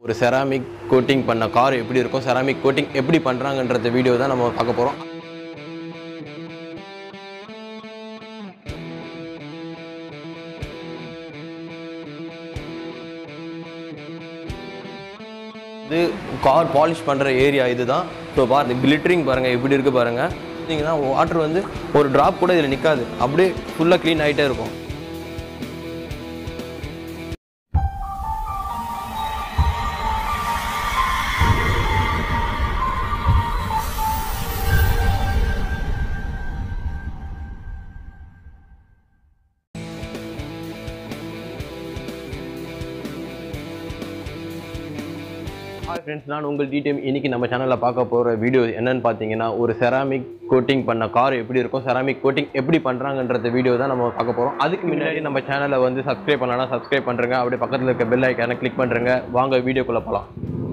ஒரு ceramic coating பண்ண car எப்படி இருக்கும் செராமிக் கோட்டிங் எப்படி பண்ணுறாங்கன்றத வீடியோ தான் நம்ம பார்க்க போகிறோம் இது கார் பாலிஷ் பண்ணுற ஏரியா இதுதான் ஸோ பாருங்க கிளிட்டரிங் பாருங்கள் எப்படி இருக்குது பாருங்கள் பார்த்தீங்கன்னா வாட்டர் வந்து ஒரு ட்ராப் கூட இதில் நிற்காது அப்படியே ஃபுல்லாக க்ளீன் ஆகிட்டே இருக்கும் ஹாய் ஃப்ரெண்ட்ஸ் நான் உங்கள் டிடிஎம் இன்னைக்கு நம்ம சேனலில் பார்க்க போகிற வீடியோ என்னன்னு பார்த்தீங்கன்னா ஒரு செராமிக் கோட்டிங் பண்ண கார் எப்படி இருக்கும் செராமிக் கோட்டிங் எப்படி பண்ணுறாங்கன்றத வீடியோ தான் நம்ம பார்க்க போகிறோம் அதுக்கு முன்னாடி நம்ம சேனலை வந்து சப்ஸ்கிரைப் பண்ணலாம் சப்ஸ்கிரைப் பண்ணுறங்க அப்படியே பக்கத்தில் இருக்க பெல் ஐக்கானை கிளிக் பண்ணுறங்க வாங்க வீடியோக்குள்ளே போகலாம்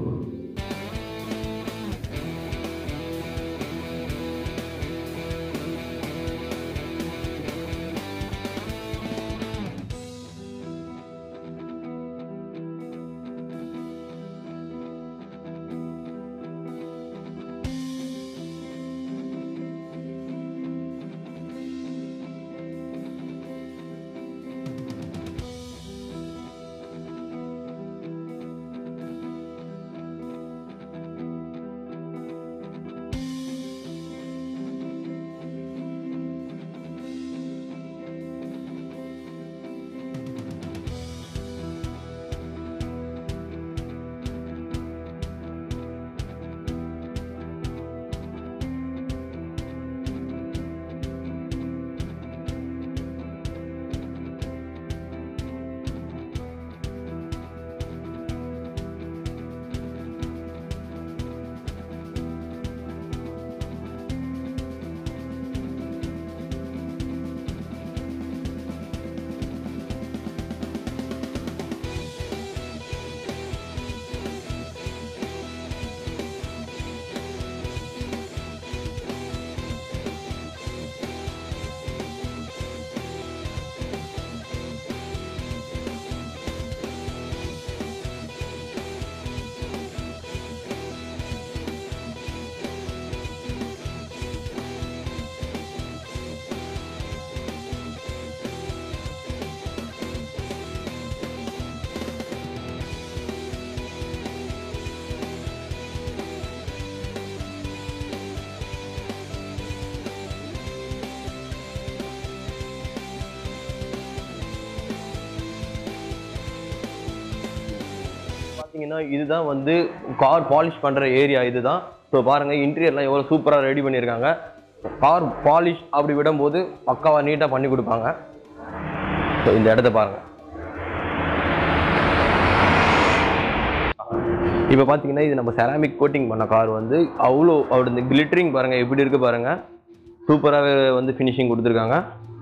பார்த்தீங்கன்னா இதுதான் வந்து கார் பாலிஷ் பண்ணுற ஏரியா இதுதான் ஸோ பாருங்கள் இன்டீரியர்லாம் எவ்வளோ சூப்பராக ரெடி பண்ணியிருக்காங்க கார் பாலிஷ் அப்படி விடும்போது பக்காவாக நீட்டாக பண்ணி கொடுப்பாங்க ஸோ இந்த இடத்த பாருங்கள் இப்போ பார்த்தீங்கன்னா இது நம்ம செராமிக் கோட்டிங் பண்ண கார் வந்து அவ்வளோ அவரோட இந்த கிளிட்டரிங் பாருங்கள் எப்படி இருக்குது பாருங்கள் சூப்பராகவே வந்து ஃபினிஷிங் கொடுத்துருக்காங்க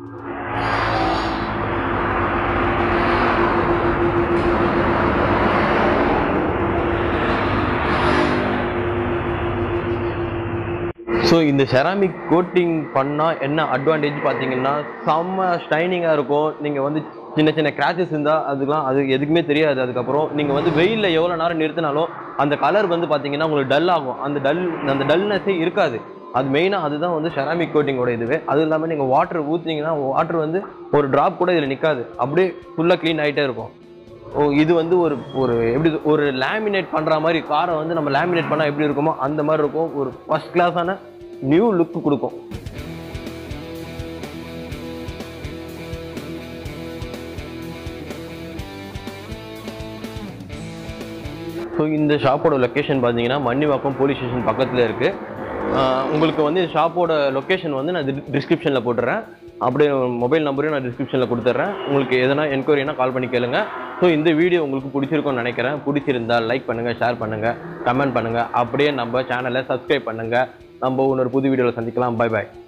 ஸோ இந்த செராமிக் கோட்டிங் பண்ணால் என்ன அட்வான்டேஜ் பார்த்தீங்கன்னா செம்ம ஷைனிங்காக இருக்கும் நீங்கள் வந்து சின்ன சின்ன கிராச்சஸ் இருந்தால் அதுக்கெலாம் அது எதுக்குமே தெரியாது அதுக்கப்புறம் நீங்கள் வந்து வெயிலில் எவ்வளோ நேரம் நிறுத்தினாலும் அந்த கலர் வந்து பார்த்தீங்கன்னா உங்களுக்கு டல் ஆகும் அந்த டல் அந்த டல்னஸே இருக்காது அது மெயினாக அதுதான் வந்து செராமிக் கோட்டிங்கோட இதுவே அது இல்லாமல் நீங்கள் வாட்டர் ஊற்றினீங்கன்னா வாட்டர் வந்து ஒரு ட்ராப் கூட இதில் நிற்காது அப்படியே ஃபுல்லாக க்ளீன் ஆகிட்டே இருக்கும் ஓ இது வந்து ஒரு ஒரு எப்படி இது- ஒரு லேமினேட் பண்ணுற மாதிரி காரை வந்து நம்ம லேமினேட் பண்ணால் எப்படி இருக்குமோ அந்த மாதிரி இருக்கும் ஒரு ஃபர்ஸ்ட் கிளாஸான நியூ லுக் கொடுக்கும் ஸோ இந்த ஷாப்போட லொக்கேஷன் பார்த்தீங்கன்னா மன்னிவாக்கம் போலீஸ் ஸ்டேஷன் பக்கத்தில் இருக்குது உங்களுக்கு வந்து ஷாப்போட லொக்கேஷன் வந்து நான் டிஸ்கிரிப்ஷனில் போட்டுறேன் அப்படியே மொபைல் நம்பரையும் நான் டிஸ்கிரிப்ஷனில் கொடுத்துட்றேன் உங்களுக்கு எதனா என்கொயரினா கால் பண்ணி கேளுங்க ஸோ இந்த வீடியோ உங்களுக்கு பிடிச்சிருக்கும்னு நினைக்கிறேன் பிடிச்சிருந்தா லைக் பண்ணுங்கள் ஷேர் பண்ணுங்கள் கமெண்ட் பண்ணுங்கள் அப்படியே நம்ம சேனலை சப்ஸ்கிரைப் பண்ணுங்கள் நம்ம இன்னொரு புது வீடியோவில் சந்திக்கலாம் பை பாய்